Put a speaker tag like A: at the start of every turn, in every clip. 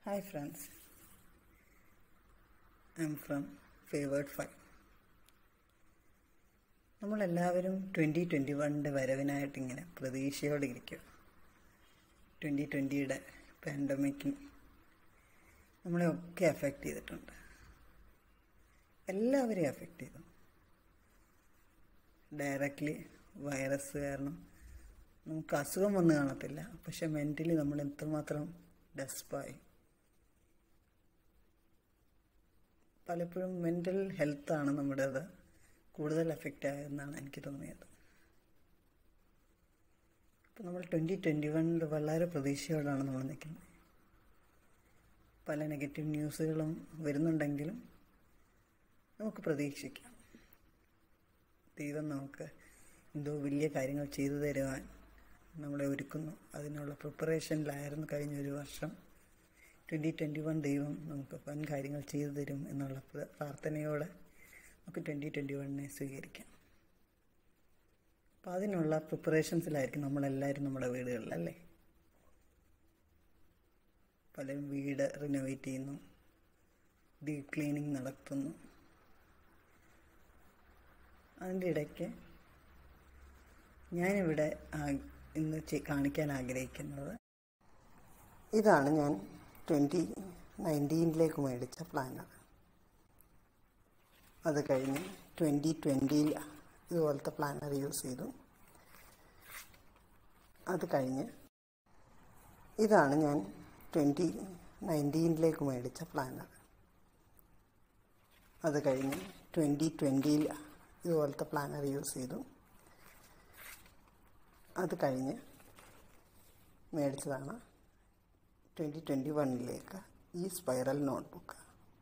A: Hi friends, I'm from Favored Five. നമ്മളെല്ലാവരും twenty twenty വണ്ണിൻ്റെ വരവിനായിട്ട് ഇങ്ങനെ പ്രതീക്ഷയോടെ ഇരിക്കുക ട്വൻ്റി ട്വൻ്റിയുടെ പാൻഡമിക് നമ്മളെ ഒക്കെ അഫക്റ്റ് ചെയ്തിട്ടുണ്ട് എല്ലാവരെയും അഫക്റ്റ് ചെയ്തു ഡയറക്റ്റ്ലി വൈറസ് കാരണം നമുക്ക് അസുഖം വന്ന് കാണത്തില്ല പക്ഷെ മെൻ്റലി നമ്മൾ എത്രമാത്രം ഡെസ്പായി പലപ്പോഴും മെൻ്റൽ ഹെൽത്താണ് നമ്മുടേത് കൂടുതൽ എഫക്റ്റ് ആയതെന്നാണ് എനിക്ക് തോന്നിയത് അപ്പോൾ നമ്മൾ ട്വൻ്റി ട്വൻ്റി വണ്ണിൽ വളരെ പ്രതീക്ഷയോടാണ് നമ്മൾ നിൽക്കുന്നത് പല നെഗറ്റീവ് ന്യൂസുകളും വരുന്നുണ്ടെങ്കിലും നമുക്ക് പ്രതീക്ഷിക്കാം ദൈവം നമുക്ക് എന്തോ വലിയ കാര്യങ്ങൾ ചെയ്തു തരുവാൻ നമ്മളെ ഒരുക്കുന്നു അതിനുള്ള പ്രിപ്പറേഷനിലായിരുന്നു കഴിഞ്ഞ ഒരു വർഷം ട്വൻ്റി ട്വൻ്റി വൺ ദൈവം നമുക്ക് വൻ കാര്യങ്ങൾ ചെയ്തു തരും എന്നുള്ള പ്രാർത്ഥനയോടെ നമുക്ക് ട്വൻ്റി ട്വൻ്റി വണ്ണിനെ സ്വീകരിക്കാം അപ്പം അതിനുള്ള പ്രിപ്പറേഷൻസിലായിരിക്കും നമ്മളെല്ലാവരും നമ്മുടെ വീടുകളിൽ അല്ലേ പലരും വീട് റിനോവേറ്റ് ചെയ്യുന്നു ഡീപ് ക്ലീനിങ് നടത്തുന്നു അതിൻ്റെ ഇടയ്ക്ക് ഞാനിവിടെ ഇന്ന് കാണിക്കാൻ ആഗ്രഹിക്കുന്നത് ഇതാണ് ഞാൻ ട്വൻ്റി നയൻറ്റീനിലേക്ക് മേടിച്ച പ്ലാനർ അത് കഴിഞ്ഞ് ട്വൻ്റി ട്വൻ്റിയിൽ ഇതുപോലത്തെ പ്ലാനർ യൂസ് ചെയ്തു അത് കഴിഞ്ഞ് ഇതാണ് ഞാൻ ട്വൻ്റി നയൻറ്റീനിലേക്ക് മേടിച്ച പ്ലാനർ അത് കഴിഞ്ഞ് ട്വൻ്റി ട്വൻ്റിയിൽ ഇതുപോലത്തെ പ്ലാനർ യൂസ് ചെയ്തു അത് കഴിഞ്ഞ് മേടിച്ചതാണ് ട്വൻ്റി ട്വൻ്റി വണ്ണിലേക്ക് ഈ സ്പൈറൽ നോട്ട്ബുക്ക്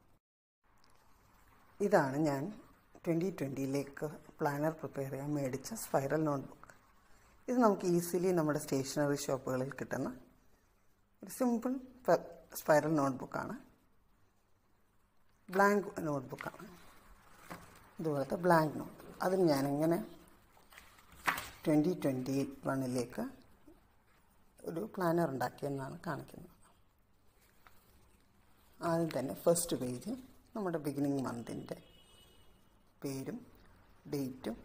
A: ഇതാണ് ഞാൻ ട്വൻ്റി ട്വൻ്റിയിലേക്ക് പ്ലാനർ പ്രിപ്പയർ ചെയ്യാൻ മേടിച്ച സ്പൈറൽ നോട്ട്ബുക്ക് ഇത് നമുക്ക് ഈസിലി നമ്മുടെ സ്റ്റേഷനറി ഷോപ്പുകളിൽ കിട്ടുന്ന ഒരു സിമ്പിൾ സ്പൈറൽ നോട്ട്ബുക്കാണ് ബ്ലാങ്ക് നോട്ട്ബുക്കാണ് ഇതുപോലത്തെ ബ്ലാങ്ക് നോട്ട് അതിന് ഞാനെങ്ങനെ ട്വൻ്റി ട്വൻ്റി വണ്ണിലേക്ക് ഒരു പ്ലാനർ ഉണ്ടാക്കിയെന്നാണ് കാണിക്കുന്നത് ആദ്യം തന്നെ ഫസ്റ്റ് പേജ് നമ്മുടെ ബിഗിനിങ് മന്തിൻ്റെ പേരും ഡേറ്റും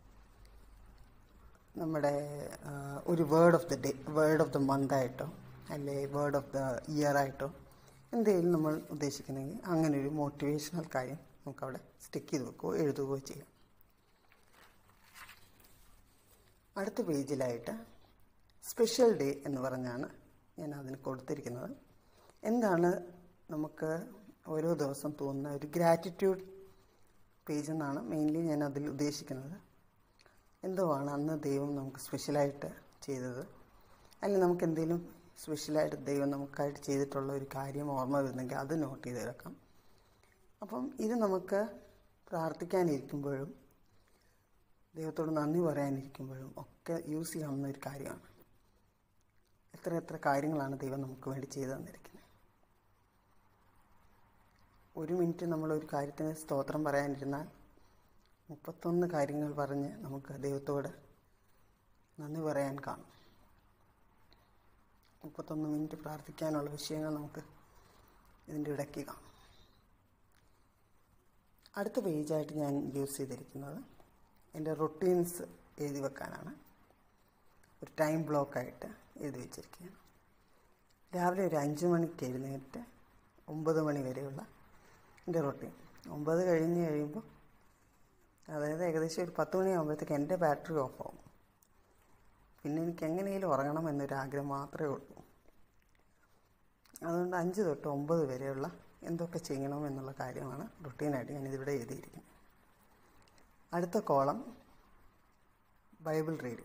A: നമ്മുടെ ഒരു word of the day word of the month ആയിട്ടോ അല്ലെ വേർഡ് ഓഫ് ദ ഇയർ ആയിട്ടോ എന്തെങ്കിലും നമ്മൾ ഉദ്ദേശിക്കുന്നെങ്കിൽ അങ്ങനെ ഒരു മോട്ടിവേഷണൽ കാര്യം നമുക്കവിടെ സ്റ്റിക്ക് ചെയ്ത് വെക്കുകയോ എഴുതുകയോ ചെയ്യാം അടുത്ത പേജിലായിട്ട് സ്പെഷ്യൽ ഡേ എന്ന് പറഞ്ഞാണ് ഞാൻ അതിന് കൊടുത്തിരിക്കുന്നത് എന്താണ് നമുക്ക് ഓരോ ദിവസം തോന്നുന്ന ഒരു ഗ്രാറ്റിറ്റ്യൂഡ് പേജ് എന്നാണ് മെയിൻലി ഞാൻ അതിൽ ഉദ്ദേശിക്കുന്നത് എന്തോ ആണ് അന്ന് ദൈവം നമുക്ക് സ്പെഷ്യലായിട്ട് ചെയ്തത് അല്ലെങ്കിൽ നമുക്ക് എന്തെങ്കിലും സ്പെഷ്യലായിട്ട് ദൈവം നമുക്കായിട്ട് ചെയ്തിട്ടുള്ള ഒരു കാര്യം ഓർമ്മ വരുന്നെങ്കിൽ അത് നോട്ട് ചെയ്ത് വെക്കാം അപ്പം ഇത് നമുക്ക് പ്രാർത്ഥിക്കാനിരിക്കുമ്പോഴും ദൈവത്തോട് നന്ദി പറയാനിരിക്കുമ്പോഴും ഒക്കെ യൂസ് ചെയ്യാവുന്ന ഒരു കാര്യമാണ് എത്ര എത്ര കാര്യങ്ങളാണ് ദൈവം നമുക്ക് വേണ്ടി ചെയ്തു തന്നിരിക്കുന്നത് ഒരു മിനിറ്റ് നമ്മൾ ഒരു കാര്യത്തിന് സ്തോത്രം പറയാനിരുന്നാൽ മുപ്പത്തൊന്ന് കാര്യങ്ങൾ പറഞ്ഞ് നമുക്ക് ദൈവത്തോട് നന്ദി പറയാൻ കാണും മുപ്പത്തൊന്ന് മിനിറ്റ് പ്രാർത്ഥിക്കാനുള്ള വിഷയങ്ങൾ നമുക്ക് ഇതിൻ്റെ ഇടയ്ക്ക് കാണും അടുത്ത പേജായിട്ട് ഞാൻ യൂസ് ചെയ്തിരിക്കുന്നത് എൻ്റെ റൊട്ടീൻസ് എഴുതി വെക്കാനാണ് ഒരു ടൈം ബ്ലോക്കായിട്ട് എഴുതി വെച്ചിരിക്കുകയാണ് രാവിലെ ഒരു അഞ്ച് മണിക്ക് എഴുന്നേറ്റ് ഒമ്പത് മണി വരെയുള്ള എൻ്റെ റൊട്ടീൻ ഒമ്പത് കഴിഞ്ഞ് കഴിയുമ്പോൾ അതായത് ഏകദേശം ഒരു പത്ത് മണിയാകുമ്പോഴത്തേക്ക് എൻ്റെ ബാറ്ററി ഓഫ് ആവും പിന്നെ എനിക്ക് എങ്ങനെയെങ്കിലും ഉറങ്ങണം എന്നൊരു ആഗ്രഹം മാത്രമേ ഉള്ളൂ അതുകൊണ്ട് അഞ്ച് തൊട്ട് ഒമ്പത് വരെയുള്ള എന്തൊക്കെ ചെയ്യണം എന്നുള്ള കാര്യമാണ് റുട്ടീനായിട്ട് ഞാനിതിവിടെ എഴുതിയിരിക്കുന്നത് അടുത്ത കോളം ബൈബിൾ റീഡിങ്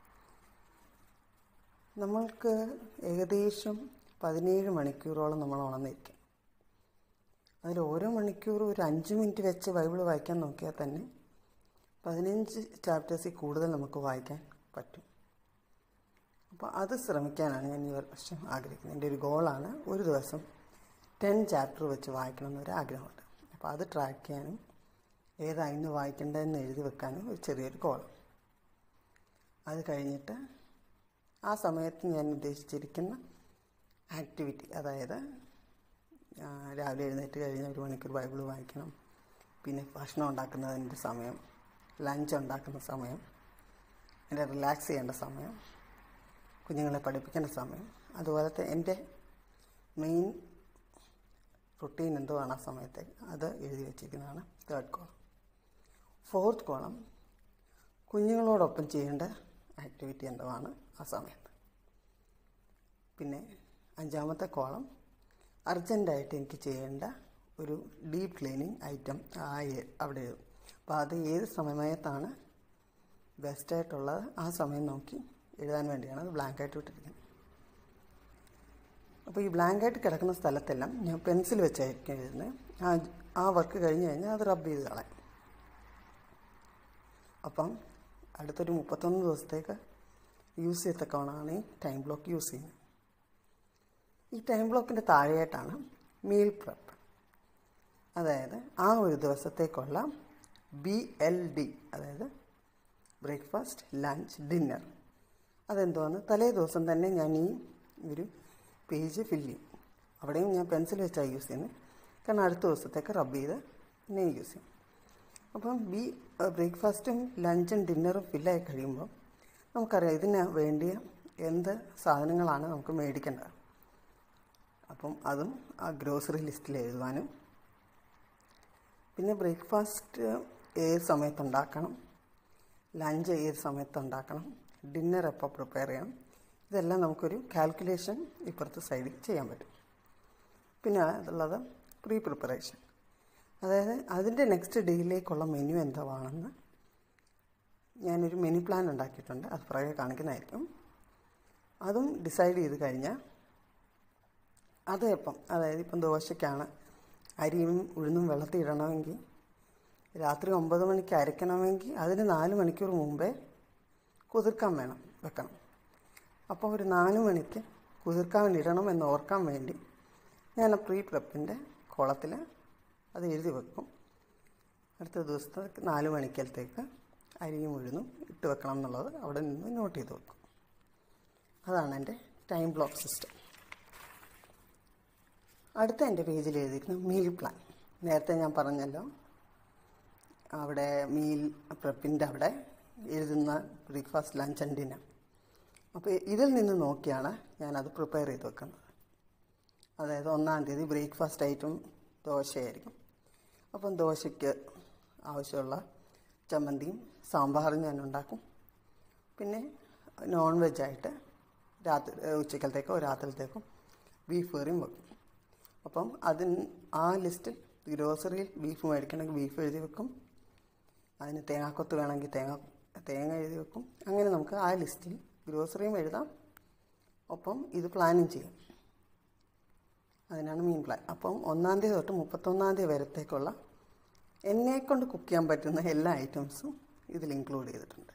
A: നമ്മൾക്ക് ഏകദേശം പതിനേഴ് മണിക്കൂറോളം നമ്മൾ ഉണർന്നിരിക്കും അതിൽ ഓരോ മണിക്കൂറും ഒരു അഞ്ച് മിനിറ്റ് വെച്ച് ബൈബിൾ വായിക്കാൻ നോക്കിയാൽ തന്നെ പതിനഞ്ച് ചാപ്റ്റേഴ്സിൽ കൂടുതൽ നമുക്ക് വായിക്കാൻ പറ്റും അപ്പോൾ അത് ശ്രമിക്കാനാണ് ഞാൻ ഈ വർഷം ആഗ്രഹിക്കുന്നത് എൻ്റെ ഒരു ഗോളാണ് ഒരു ദിവസം ടെൻ ചാപ്റ്റർ വെച്ച് വായിക്കണം എന്നൊരു ആഗ്രഹമുണ്ട് അപ്പോൾ അത് ട്രാക്ക് ചെയ്യാനും ഏതാ ഇന്ന് വായിക്കേണ്ടതെന്ന് എഴുതി വെക്കാനും ഒരു ചെറിയൊരു ഗോളം അത് കഴിഞ്ഞിട്ട് ആ സമയത്ത് ഞാൻ ഉദ്ദേശിച്ചിരിക്കുന്ന ആക്ടിവിറ്റി അതായത് ആ, രാവിലെ എഴുന്നേറ്റ് കഴിഞ്ഞ് ഒരു മണിക്കൂർ ബൈബിൾ വായിക്കണം പിന്നെ ഭക്ഷണം ഉണ്ടാക്കുന്നതിൻ്റെ സമയം ലഞ്ച് ഉണ്ടാക്കുന്ന സമയം എൻ്റെ റിലാക്സ് ചെയ്യേണ്ട സമയം കുഞ്ഞുങ്ങളെ പഠിപ്പിക്കേണ്ട സമയം അതുപോലത്തെ എൻ്റെ മെയിൻ റുട്ടീൻ എന്തോ ആണ് ആ സമയത്തേക്ക് അത് എഴുതി വെച്ചിരിക്കുന്നതാണ് തേർഡ് കോളം ഫോർത്ത് കോളം കുഞ്ഞുങ്ങളോടൊപ്പം ചെയ്യേണ്ട ആക്ടിവിറ്റി എന്തോ ആണ് ആ സമയത്ത് പിന്നെ അഞ്ചാമത്തെ കോളം അർജൻറ്റായിട്ട് എനിക്ക് ചെയ്യേണ്ട ഒരു ഡീപ്പ് ക്ലീനിങ് ഐറ്റം ആ ഏ- അവിടെ എഴുതും അപ്പോൾ അത് ഏത് സമയത്താണ് ബെസ്റ്റായിട്ടുള്ളത് ആ സമയം നോക്കി എഴുതാൻ വേണ്ടിയാണ് അത് ബ്ലാങ്കായിട്ട് വിട്ടിരിക്കുന്നത് അപ്പോൾ ഈ ബ്ലാങ്കായിട്ട് കിടക്കുന്ന സ്ഥലത്തെല്ലാം ഞാൻ പെൻസിൽ വെച്ചായിരിക്കും എഴുതുന്നത് ആ ആ വർക്ക് കഴിഞ്ഞ് കഴിഞ്ഞാൽ അത് റബ്ബ് ചെയ്ത് കളയാം അപ്പം അടുത്തൊരു മുപ്പത്തൊന്ന് ദിവസത്തേക്ക് യൂസ് ചെയ്യത്തക്കവണ്ണമാണ് ഈ ടൈം ബ്ലോക്ക് യൂസ് ചെയ്യുന്നത് ഈ ടൈം ബ്ലോക്കിൻ്റെ താഴെയായിട്ടാണ് മീൽ പ്രപ്പ് അതായത് ആ ഒരു ദിവസത്തേക്കുള്ള ബി എൽ ഡി അതായത് ബ്രേക്ക്ഫാസ്റ്റ് ലഞ്ച് ഡിന്നർ അതെന്തോന്ന് തലേ ദിവസം തന്നെ ഞാൻ ഈ ഒരു പേജ് ഫില്ല് ചെയ്യും അവിടെയും ഞാൻ പെൻസിൽ വെച്ചാണ് യൂസ് ചെയ്യുന്നത് കാരണം അടുത്ത ദിവസത്തേക്ക് റബ്ബ് ചെയ്ത് പിന്നെ യൂസ് ചെയ്യും അപ്പം ബി ബ്രേക്ക്ഫാസ്റ്റും ലഞ്ചും ഡിന്നറും ഫില്ലായി കഴിയുമ്പോൾ നമുക്കറിയാം ഇതിന് വേണ്ടിയ എന്ത് സാധനങ്ങളാണ് നമുക്ക് മേടിക്കേണ്ടത് അപ്പം അതും ആ ഗ്രോസറി ലിസ്റ്റിൽ എഴുതുവാനും പിന്നെ ബ്രേക്ക്ഫാസ്റ്റ് ഏത് സമയത്ത് ഉണ്ടാക്കണം ലഞ്ച് ഏത് സമയത്ത് ഉണ്ടാക്കണം ഡിന്നർ എപ്പോൾ പ്രിപ്പയർ ചെയ്യണം ഇതെല്ലാം നമുക്കൊരു കാൽക്കുലേഷൻ ഇപ്പുറത്തെ സൈഡിൽ ചെയ്യാൻ പറ്റും പിന്നെ അതുള്ളത് പ്രീ പ്രിപ്പറേഷൻ അതായത് അതിൻ്റെ നെക്സ്റ്റ് ഡേയിലേക്കുള്ള മെനു എന്താണെന്ന് ഞാനൊരു മെനു പ്ലാൻ ഉണ്ടാക്കിയിട്ടുണ്ട് അത് പുറകെ കാണിക്കുന്നതായിരിക്കും അതും ഡിസൈഡ് ചെയ്ത് കഴിഞ്ഞാൽ അത് എപ്പം അതായത് ഇപ്പം ദോശയ്ക്കാണ് അരിയും ഉഴുന്നും വെള്ളത്തിൽ ഇടണമെങ്കിൽ രാത്രി ഒമ്പത് മണിക്ക് അരയ്ക്കണമെങ്കിൽ അതിന് നാല് മണിക്കൂർ മുമ്പേ കുതിർക്കാൻ വേണം വെക്കണം അപ്പോൾ ഒരു നാല് മണിക്ക് കുതിർക്കാൻ ഇടണം എന്ന് ഓർക്കാൻ വേണ്ടി ഞാൻ പ്രീ പ്രെപ്പിൻ്റെ കോളത്തിൽ അത് എഴുതി വെക്കും അടുത്ത ദിവസത്തെ നാല് മണിക്കലത്തേക്ക് അരിയും ഉഴുന്നും ഇട്ട് വെക്കണം എന്നുള്ളത് അവിടെ നിന്ന് നോട്ട് ചെയ്ത് വെക്കും അതാണ് എൻ്റെ ടൈം ബ്ലോക്ക് സിസ്റ്റം അടുത്ത എൻ്റെ പേജിൽ എഴുതിയിരിക്കുന്ന മീൽ പ്ലാൻ നേരത്തെ ഞാൻ പറഞ്ഞല്ലോ അവിടെ മീൽ പ്രെപ്പിൻ്റെ അവിടെ എഴുതുന്ന ബ്രേക്ക്ഫാസ്റ്റ് ലഞ്ച് ആൻഡ് ഡിന്നർ അപ്പോൾ ഇതിൽ നിന്ന് നോക്കിയാണ് ഞാനത് പ്രിപ്പയർ ചെയ്ത് വെക്കുന്നത് അതായത് ഒന്നാം തീയതി ബ്രേക്ക്ഫാസ്റ്റ് ഐറ്റം ദോശയായിരിക്കും അപ്പം ദോശയ്ക്ക് ആവശ്യമുള്ള ചമ്മന്തിയും സാമ്പാറും ഞാൻ ഉണ്ടാക്കും പിന്നെ നോൺ വെജായിട്ട് രാത്രി ഉച്ചക്കലത്തേക്കോ രാത്രിയിലത്തേക്കോ ബീഫ് കറിയും വെക്കും അപ്പം അതിന് ആ ലിസ്റ്റ് ഗ്രോസറിയിൽ ബീഫ് മേടിക്കണമെങ്കിൽ ബീഫ് എഴുതി വെക്കും അതിന് തേങ്ങാക്കൊത്ത് വേണമെങ്കിൽ തേങ്ങ തേങ്ങ എഴുതി വെക്കും അങ്ങനെ നമുക്ക് ആ ലിസ്റ്റിൽ ഗ്രോസറിയും എഴുതാം ഒപ്പം ഇത് പ്ലാനും ചെയ്യാം അതിനാണ് മീൻ പ്ലാൻ അപ്പം ഒന്നാം തീയതി തൊട്ട് മുപ്പത്തൊന്നാം തീയതി വരത്തേക്കുള്ള എന്നെക്കൊണ്ട് കുക്ക് ചെയ്യാൻ പറ്റുന്ന എല്ലാ ഐറ്റംസും ഇതിൽ ഇൻക്ലൂഡ് ചെയ്തിട്ടുണ്ട്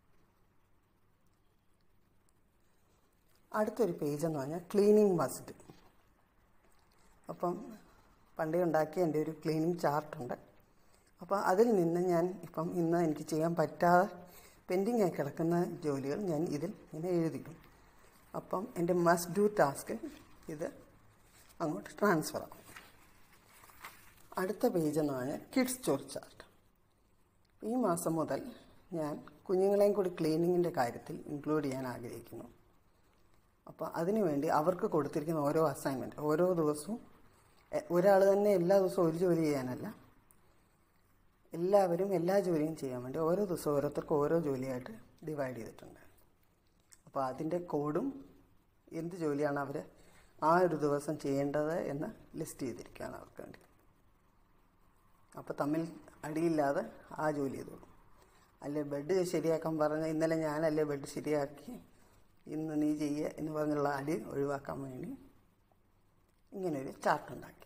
A: അടുത്തൊരു പേജ് എന്ന് പറഞ്ഞാൽ ക്ലീനിങ് മസ്റ്റ് അപ്പം പണ്ടേ ഉണ്ടാക്കിയ എൻ്റെ ഒരു ക്ലീനിങ് ചാർട്ടുണ്ട് അപ്പോൾ അതിൽ നിന്ന് ഞാൻ ഇപ്പം ഇന്ന് എനിക്ക് ചെയ്യാൻ പറ്റാതെ പെൻഡിങ് ആയി കിടക്കുന്ന ജോലികൾ ഞാൻ ഇതിൽ ഇങ്ങനെ എഴുതിക്കും അപ്പം എൻ്റെ മസ്റ്റ് ഡു ടാസ്കിൽ ഇത് അങ്ങോട്ട് ട്രാൻസ്ഫർ ആകും അടുത്ത പേജ് എന്ന് പറഞ്ഞാൽ കിഡ്സ് ചോർ ചാർട്ട് ഈ മാസം മുതൽ ഞാൻ കുഞ്ഞുങ്ങളെയും കൂടി ക്ലീനിങ്ങിൻ്റെ കാര്യത്തിൽ ഇൻക്ലൂഡ് ചെയ്യാൻ ആഗ്രഹിക്കുന്നു അപ്പോൾ അതിനുവേണ്ടി അവർക്ക് കൊടുത്തിരിക്കുന്ന ഓരോ അസൈൻമെൻറ്റ് ഓരോ ദിവസവും ഒരാൾ തന്നെ എല്ലാ ദിവസവും ഒരു ജോലി ചെയ്യാനല്ല എല്ലാവരും എല്ലാ ജോലിയും ചെയ്യാൻ വേണ്ടി ഓരോ ദിവസവും ഓരോരുത്തർക്കും ഓരോ ജോലിയായിട്ട് ഡിവൈഡ് ചെയ്തിട്ടുണ്ട് അപ്പോൾ അതിൻ്റെ കോഡും എന്ത് ജോലിയാണ് അവർ ആ ഒരു ദിവസം ചെയ്യേണ്ടത് എന്ന് ലിസ്റ്റ് ചെയ്തിരിക്കുകയാണ് അവർക്ക് വേണ്ടി അപ്പോൾ തമ്മിൽ അടിയില്ലാതെ ആ ജോലി ചെയ്തോളൂ അല്ലെ ബെഡ് ശരിയാക്കാൻ പറഞ്ഞ ഇന്നലെ ഞാനല്ലേ ബെഡ് ശരിയാക്കി ഇന്ന് നീ ചെയ്യുക എന്ന് പറഞ്ഞുള്ള അടി ഒഴിവാക്കാൻ വേണ്ടി ഇങ്ങനൊരു ചാർട്ട് ഉണ്ടാക്കി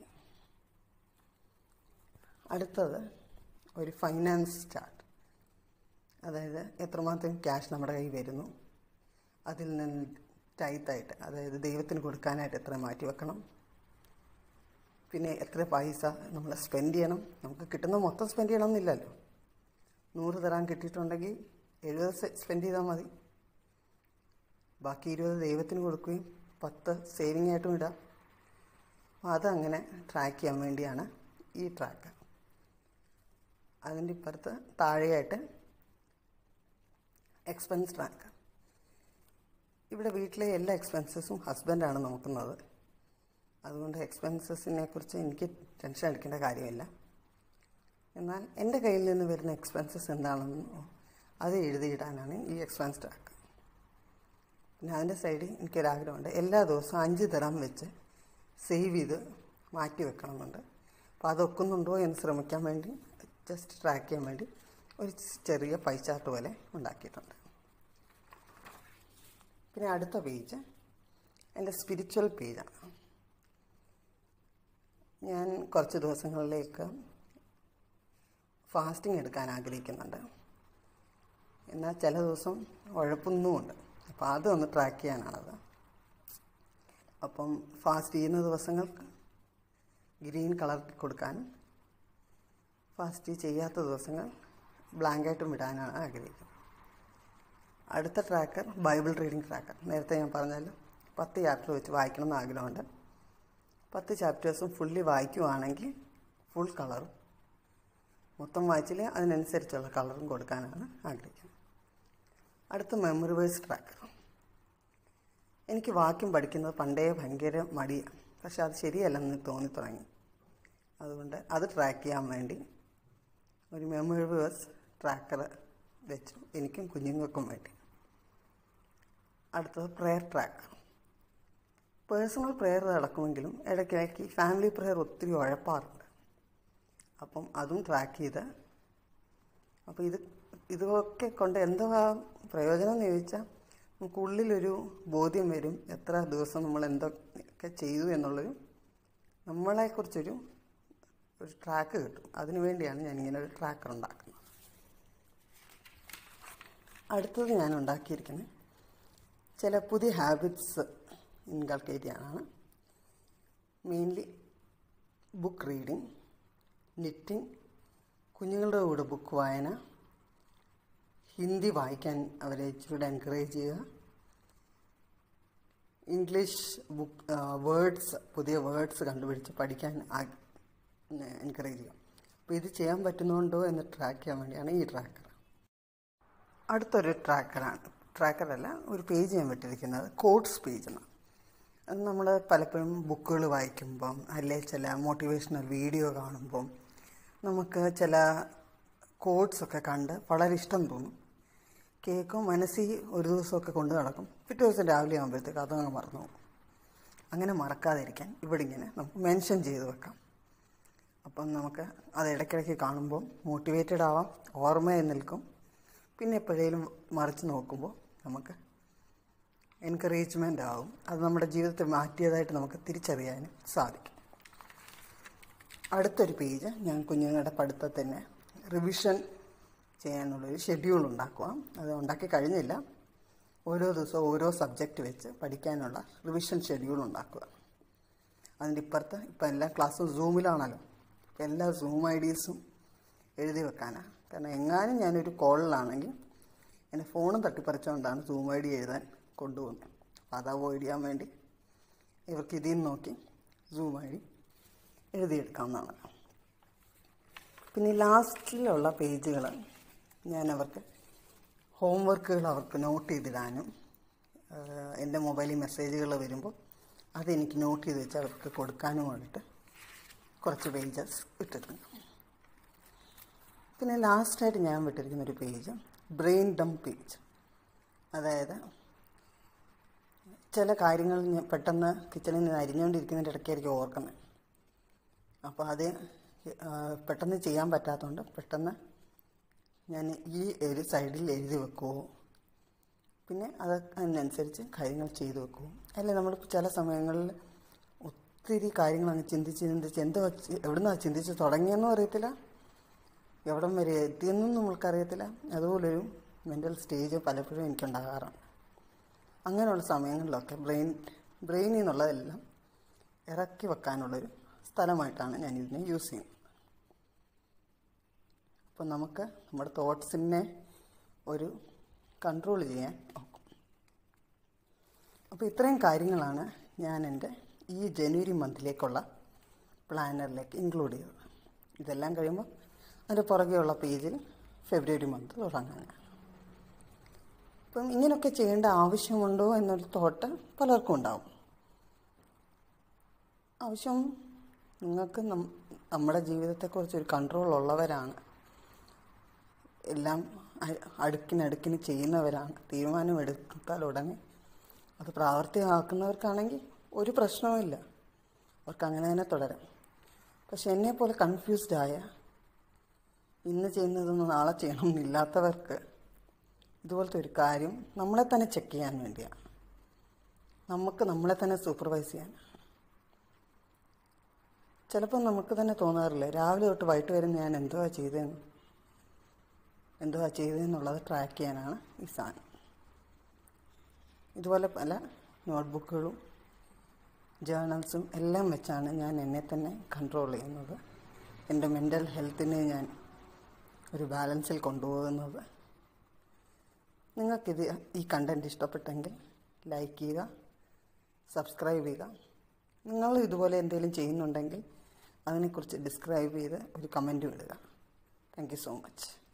A: അടുത്തത് ഒരു ഫൈനാൻസ് ചാർട്ട് അതായത് എത്രമാത്രം ക്യാഷ് നമ്മുടെ കയ്യിൽ വരുന്നു അതിൽ നിന്ന് ടൈത്തായിട്ട് അതായത് ദൈവത്തിന് കൊടുക്കാനായിട്ട് എത്ര മാറ്റി വെക്കണം പിന്നെ എത്ര പൈസ നമ്മൾ സ്പെൻഡ് ചെയ്യണം നമുക്ക് കിട്ടുന്ന മൊത്തം സ്പെൻഡ് ചെയ്യണമെന്നില്ലല്ലോ നൂറ് തരാൻ കിട്ടിയിട്ടുണ്ടെങ്കിൽ എഴുപത് സ്പെൻഡ് ചെയ്താൽ മതി ബാക്കി ഇരുപത് ദൈവത്തിന് കൊടുക്കുകയും പത്ത് സേവിങ് ആയിട്ടും ഇടാം അപ്പോൾ അതങ്ങനെ ട്രാക്ക് ചെയ്യാൻ വേണ്ടിയാണ് ഈ ട്രാക്ക് അതിൻ്റെ ഇപ്പുറത്ത് താഴെയായിട്ട് എക്സ്പെൻസ് ട്രാക്ക് ഇവിടെ വീട്ടിലെ എല്ലാ എക്സ്പെൻസസും ഹസ്ബൻഡാണ് നോക്കുന്നത് അതുകൊണ്ട് എക്സ്പെൻസസിനെ കുറിച്ച് എനിക്ക് ടെൻഷൻ അടിക്കേണ്ട കാര്യമില്ല എന്നാൽ എൻ്റെ കയ്യിൽ നിന്ന് വരുന്ന എക്സ്പെൻസസ് എന്താണെന്നോ അത് എഴുതിയിടാനാണ് ഈ എക്സ്പെൻസ് ട്രാക്ക് പിന്നെ അതിൻ്റെ സൈഡിൽ എനിക്കൊരാഗ്രഹമുണ്ട് എല്ലാ ദിവസവും അഞ്ച് തരം വെച്ച് സേവ് ചെയ്ത് മാറ്റി വെക്കണമെന്നുണ്ട് അപ്പോൾ അതൊക്കുന്നുണ്ടോ എന്ന് ശ്രമിക്കാൻ വേണ്ടി ജസ്റ്റ് ട്രാക്ക് ചെയ്യാൻ വേണ്ടി ഒരു ചെറിയ പൈ ചാർട്ട് പോലെ ഉണ്ടാക്കിയിട്ടുണ്ട് പിന്നെ അടുത്ത പേജ് എൻ്റെ സ്പിരിച്വൽ പേജാണ് ഞാൻ കുറച്ച് ദിവസങ്ങളിലേക്ക് ഫാസ്റ്റിംഗ് എടുക്കാൻ ആഗ്രഹിക്കുന്നുണ്ട് എന്നാൽ ചില ദിവസം ഉഴപ്പുന്നുമുണ്ട് അപ്പോൾ അതൊന്ന് ട്രാക്ക് ചെയ്യാനാണത് അപ്പം ഫാസ്റ്റ് ചെയ്യുന്ന ദിവസങ്ങൾക്ക് ഗ്രീൻ കളർ കൊടുക്കാനും ഫാസ്റ്റ് ചെയ്യാത്ത ദിവസങ്ങൾ ബ്ലാങ്കായിട്ടും വിടാനാണ് ആഗ്രഹിക്കുന്നത് അടുത്ത ട്രാക്കർ ബൈബിൾ റീഡിംഗ് ട്രാക്കർ നേരത്തെ ഞാൻ പറഞ്ഞാൽ പത്ത് ചാപ്റ്റർ വെച്ച് വായിക്കണമെന്ന് ആഗ്രഹമുണ്ട് പത്ത് ചാപ്റ്റേഴ്സും ഫുള്ളി വായിക്കുവാണെങ്കിൽ ഫുൾ കളറും മൊത്തം വായിച്ചിൽ അതിനനുസരിച്ചുള്ള കളറും കൊടുക്കാനാണ് ആഗ്രഹിക്കുന്നത് അടുത്ത മെമ്മറി വേഴ്സ് ട്രാക്കർ എനിക്ക് വാക്യം പഠിക്കുന്നത് പണ്ടേ ഭയങ്കര മടിയാണ് പക്ഷെ അത് ശരിയല്ലെന്ന് തോന്നി തുടങ്ങി അതുകൊണ്ട് അത് ട്രാക്ക് ചെയ്യാൻ വേണ്ടി ഒരു മെമ്മറി വേഴ്സ് ട്രാക്കർ വെച്ചു എനിക്കും കുഞ്ഞുങ്ങൾക്കും വേണ്ടി അടുത്തത് പ്രെയർ ട്രാക്കർ പേഴ്സണൽ പ്രെയർ നടക്കുമെങ്കിലും ഇടയ്ക്കിടയ്ക്ക് ഫാമിലി പ്രെയർ ഒത്തിരി ഉഴപ്പാറുണ്ട് അപ്പം അതും ട്രാക്ക് ചെയ്ത് അപ്പോൾ ഇത് ഇതൊക്കെ കൊണ്ട് എന്താ പ്രയോജനം എന്ന് ചോദിച്ചാൽ നമുക്ക് ഉള്ളിലൊരു ബോധ്യം വരും എത്ര ദിവസം നമ്മൾ എന്തൊക്കെ ചെയ്തു എന്നുള്ളൊരു നമ്മളെക്കുറിച്ചൊരു ഒരു ട്രാക്ക് കിട്ടും അതിനു വേണ്ടിയാണ് ഞാനിങ്ങനെ ഒരു ട്രാക്കർ ഉണ്ടാക്കുന്നത് അടുത്തത് ഞാൻ ഉണ്ടാക്കിയിരിക്കുന്നത് ചില പുതിയ ഹാബിറ്റ്സ് ഇൻകൾക്കേറ്റ് ചെയ്യാനാണ് മെയിൻലി ബുക്ക് റീഡിങ് നിറ്റിങ് കുഞ്ഞുങ്ങളുടെ കൂടെ ബുക്ക് വായന ഹിന്ദി വായിക്കാൻ അവരെ ഇച്ചിരൂടെ എൻകറേജ് ചെയ്യുക ഇംഗ്ലീഷ് ബുക്ക് വേർഡ്സ് പുതിയ വേർഡ്സ് കണ്ടുപിടിച്ച് പഠിക്കാൻ എൻകറേജ് ചെയ്യുക അപ്പോൾ ഇത് ചെയ്യാൻ പറ്റുന്നുണ്ടോ എന്ന് ട്രാക്ക് ചെയ്യാൻ വേണ്ടിയാണ് ഈ ട്രാക്കർ അടുത്തൊരു ട്രാക്കറാണ് ട്രാക്കറല്ല ഒരു പേജ് ഞാൻ വിട്ടിരിക്കുന്നത് കോഡ്സ് പേജ് എന്നാണ് അത് നമ്മൾ പലപ്പോഴും ബുക്കുകൾ വായിക്കുമ്പം അല്ലെ ചില മോട്ടിവേഷണൽ വീഡിയോ കാണുമ്പം നമുക്ക് ചില കോഡ്സൊക്കെ കണ്ട് വളരെ ഇഷ്ടം തോന്നും കേൾക്കും മനസ്സിൽ ഒരു ദിവസമൊക്കെ കൊണ്ട് നടക്കും പിറ്റേ ദിവസം രാവിലെ ആകുമ്പോഴത്തേക്ക് അതങ്ങ് മറന്നു പോകും അങ്ങനെ മറക്കാതിരിക്കാൻ ഇവിടെ ഇങ്ങനെ നമുക്ക് മെൻഷൻ ചെയ്ത് വെക്കാം അപ്പം നമുക്ക് അത് ഇടയ്ക്കിടയ്ക്ക് കാണുമ്പോൾ മോട്ടിവേറ്റഡ് ആവാം ഓർമ്മയിൽ നിൽക്കും പിന്നെ എപ്പോഴേലും മറിച്ച് നോക്കുമ്പോൾ നമുക്ക് എൻകറേജ്മെൻ്റ് ആവും അത് നമ്മുടെ ജീവിതത്തെ മാറ്റിയതായിട്ട് നമുക്ക് തിരിച്ചറിയാനും സാധിക്കും അടുത്തൊരു പേജ് ഞാൻ കുഞ്ഞുങ്ങളുടെ പഠിത്തത്തിന് റിവിഷൻ ചെയ്യാനുള്ളൊരു ഷെഡ്യൂൾ ഉണ്ടാക്കുക അത് ഉണ്ടാക്കി കഴിഞ്ഞില്ല ഓരോ ദിവസവും ഓരോ സബ്ജക്റ്റ് വെച്ച് പഠിക്കാനുള്ള റിവിഷൻ ഷെഡ്യൂൾ ഉണ്ടാക്കുക അതിൻ്റെ ഇപ്പുറത്ത് ഇപ്പം എല്ലാ ക്ലാസ്സും സൂമിലാണല്ലോ ഇപ്പം എല്ലാ സൂം ഐ ഡീസും എഴുതി വെക്കാനാണ് കാരണം എങ്ങാനും ഞാനൊരു കോളിലാണെങ്കിൽ എൻ്റെ ഫോണും തട്ടിപ്പറിച്ചുകൊണ്ടാണ് സൂം ഐ ഡി എഴുതാൻ കൊണ്ടുപോകുന്നത് അപ്പോൾ അത് അവോയ്ഡ് ചെയ്യാൻ വേണ്ടി ഇവർക്ക് ഇതിൽ നിന്ന് നോക്കി സൂം ഐ ഡി എഴുതിയെടുക്കാവുന്നതാണ് പിന്നെ ലാസ്റ്റിലുള്ള പേജുകൾ ഞാൻ അവർക്ക് ഹോംവർക്കുകൾ അവർക്ക് നോട്ട് ചെയ്തിടാനും എൻ്റെ മൊബൈലിൽ മെസ്സേജുകൾ വരുമ്പോൾ അതെനിക്ക് നോട്ട് ചെയ്ത് വെച്ച് അവർക്ക് കൊടുക്കാനും വേണ്ടിയിട്ട് കുറച്ച് പേജസ് ഇട്ടിട്ടുണ്ട് പിന്നെ ലാസ്റ്റായിട്ട് ഞാൻ വിട്ടിരിക്കുന്ന ഒരു പേജ് ബ്രെയിൻ ഡം പേജ് അതായത് ചില കാര്യങ്ങൾ ഞാൻ പെട്ടെന്ന് കിച്ചണിൽ നിന്ന് അരിഞ്ഞുകൊണ്ടിരിക്കുന്നതിൻ്റെ ഇടയ്ക്കായിരിക്കും ഓർക്കുന്നത് അപ്പോൾ അത് പെട്ടെന്ന് ചെയ്യാൻ പറ്റാത്തതുകൊണ്ട് പെട്ടെന്ന് ഞാൻ ഈ ഒരു സൈഡിൽ എഴുതി വെക്കുമോ പിന്നെ അത് അതിനനുസരിച്ച് കാര്യങ്ങൾ ചെയ്തു വെക്കുമോ അല്ലെ നമ്മൾ ചില സമയങ്ങളിൽ ഒത്തിരി കാര്യങ്ങൾ അങ്ങ് ചിന്തിച്ച് ചിന്തിച്ച് എന്തോ എവിടുന്നാണ് ചിന്തിച്ച് തുടങ്ങിയെന്നും അറിയത്തില്ല എവിടം വരെ എത്തിയെന്നും നമ്മൾക്കറിയത്തില്ല അതുപോലൊരു മെൻ്റൽ സ്റ്റേജ് പലപ്പോഴും എനിക്കുണ്ടാകാറുണ്ട് അങ്ങനെയുള്ള സമയങ്ങളിലൊക്കെ ബ്രെയിൻ ബ്രെയിനിൽ നിന്നുള്ളതെല്ലാം ഇറക്കി വെക്കാനുള്ളൊരു സ്ഥലമായിട്ടാണ് ഞാൻ ഇതിനെ യൂസ് ചെയ്യുന്നത് അപ്പം നമുക്ക് നമ്മുടെ തോട്ട്സിനെ ഒരു കൺട്രോൾ ചെയ്യാൻ നോക്കും അപ്പോൾ ഇത്രയും കാര്യങ്ങളാണ് ഞാൻ എൻ്റെ ഈ ജനുവരി മന്തിലേക്കുള്ള പ്ലാനറിലേക്ക് ഇൻക്ലൂഡ് ചെയ്തത് ഇതെല്ലാം കഴിയുമ്പോൾ അതിൻ്റെ പുറകെയുള്ള പേജിൽ ഫെബ്രുവരി മന്ത് തുടങ്ങാൻ അപ്പം ഇങ്ങനെയൊക്കെ ചെയ്യേണ്ട ആവശ്യമുണ്ടോ എന്നൊരു തോട്ട് പലർക്കും ഉണ്ടാവും ആവശ്യം നിങ്ങൾക്ക് നം- നമ്മുടെ ജീവിതത്തെക്കുറിച്ച് ഒരു കൺട്രോൾ ഉള്ളവരാണ് എല്ലാം അ- അടുക്കിനടുക്കിന് ചെയ്യുന്നവരാണ് തീരുമാനമെടുത്താൽ ഉടനെ അത് പ്രാവർത്തികമാക്കുന്നവർക്കാണെങ്കിൽ ഒരു പ്രശ്നവുമില്ല അവർക്ക് അങ്ങനെ തന്നെ തുടരാം പക്ഷെ എന്നെപ്പോലെ കൺഫ്യൂസ്ഡ് ആയ ഇന്ന് ചെയ്യുന്നതൊന്നും നാളെ ചെയ്യണമെന്നില്ലാത്തവർക്ക് ഇതുപോലത്തെ ഒരു കാര്യം നമ്മളെ തന്നെ ചെക്ക് ചെയ്യാൻ വേണ്ടിയാണ് നമുക്ക് നമ്മളെ തന്നെ സൂപ്പർവൈസ് ചെയ്യാൻ ചിലപ്പോൾ നമുക്ക് തന്നെ തോന്നാറില്ല രാവിലെ തൊട്ട് വൈകിട്ട് വരെ ഞാൻ എന്തുവാ ചെയ്തതെന്ന് എന്തുവാ ചെയ്തതെന്നുള്ളത് ട്രാക്ക് ചെയ്യാനാണ് ഈ സാധനം ഇതുപോലെ പല നോട്ട്ബുക്കുകളും ജേണൽസും എല്ലാം വെച്ചാണ് ഞാൻ എന്നെ തന്നെ കൺട്രോൾ ചെയ്യുന്നത് എൻ്റെ മെൻ്റൽ ഹെൽത്തിനെ ഞാൻ ഒരു ബാലൻസിൽ കൊണ്ടുപോകുന്നത് നിങ്ങൾക്കിത് ഈ കണ്ടൻറ്റ് ഇഷ്ടപ്പെട്ടെങ്കിൽ ലൈക്ക് ചെയ്യുക സബ്സ്ക്രൈബ് ചെയ്യുക നിങ്ങൾ ഇതുപോലെ എന്തെങ്കിലും ചെയ്യുന്നുണ്ടെങ്കിൽ അതിനെക്കുറിച്ച് ഡിസ്ക്രൈബ് ചെയ്ത് ഒരു കമൻറ്റ് വിടുക താങ്ക് യു സോ മച്ച്